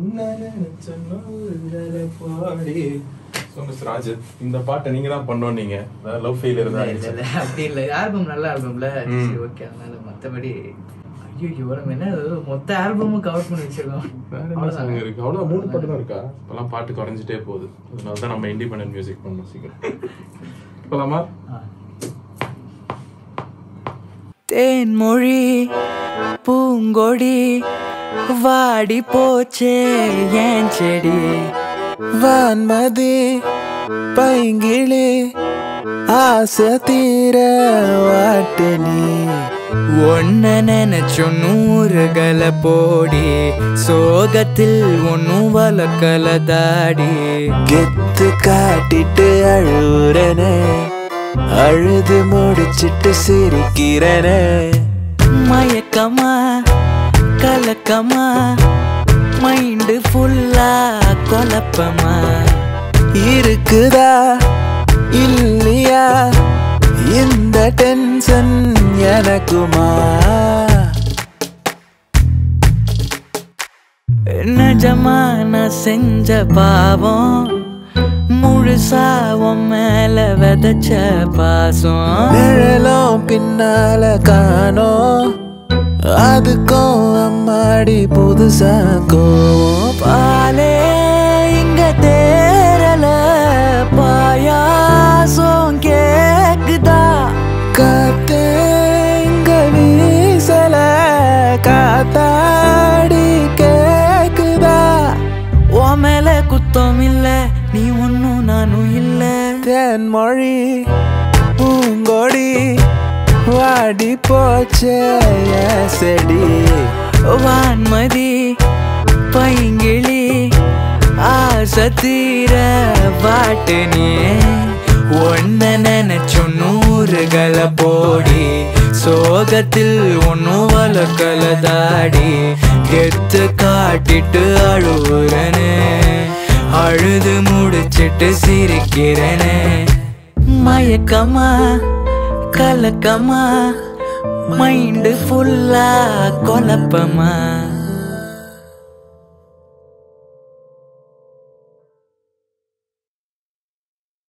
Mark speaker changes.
Speaker 1: So, Mr. Raju இந்த பாட்டை நீங்க தான் பண்ணோம் நீங்க லவ் ஃபெயிலியர் தான்
Speaker 2: இல்ல,
Speaker 1: ஆயிடுச்சு.
Speaker 2: இல்ல, அப்படி இல்ல ஆல்பம் நல்ல ஆல்பம்ல
Speaker 1: ம்.
Speaker 2: சரி ஓகே அதனால மத்தபடி ஐயோ நம்ம என்ன இது மொத்த ஆல்பமும் கவர் பண்ணி வச்சிருக்கோம்
Speaker 1: வேற என்ன song இருக்கு அவ்வளவு மூணு பாட்டு தான் இருக்கா இப்பெல்லாம் பாட்டு குறைஞ்சிட்டே போகுது அதனால தான் நம்ம இண்டிபெண்டன்ட் மியூசிக் பண்ணோம் சீக்கிரம் போலாமா
Speaker 2: தேன்மொழி பூங்கொடி வாடி போச்சே ஏன் செடி
Speaker 3: வான்மதி பைங்கிளி ஆசை தீர வாட்டு நீ
Speaker 2: ஒன்ன நினைச்சோம் நூறுகளை போடி சோகத்தில் ஒன்னும் வளர்க்கல தாடி
Speaker 3: கெத்து காட்டிட்டு அழுவுறனே அழுது முடிச்சிட்டு சிரிக்கிறனே
Speaker 2: மயக்கமா கலக்கமா மைண்டு ஃபுல்லா குழப்பமா
Speaker 3: இருக்குதா இல்லையா இந்த டென்ஷன் எனக்குமா
Speaker 2: நிஜமா நான் செஞ்ச பாவம் முழுசா உன் மேல விதைச்ச பாசம்
Speaker 3: நிழலும் பின்னால காணோம் அதுக்கும் அம்மாடி புதுசா கோவம்
Speaker 2: பாலே இங்க தேரல பாயாசம் கேக்குதா
Speaker 3: காத்தே இங்க வீசல காத்தாடி கேக்குதா
Speaker 2: உன் மேல குத்தம் இல்ல நீ ஒன்னும் நானும் இல்ல
Speaker 3: தென்மொழி பூங்கொடி வாடி போச்சே என் செடி
Speaker 2: வான்மதி பைங்கிளி ஆசை தீர பாட்டு நீ ஒன்ன நினைச்சோம் நூறுகளை போடி சோகத்தில் ஒன்னும் வளர்க்கல தாடி கெத்து காட்டிட்டு அழுவுறனே அழுது முடிச்சிட்டு சிரிக்கிறனே மயக்கமா கலக்கமா மைண்டு ஃபுல்லா குழப்பமா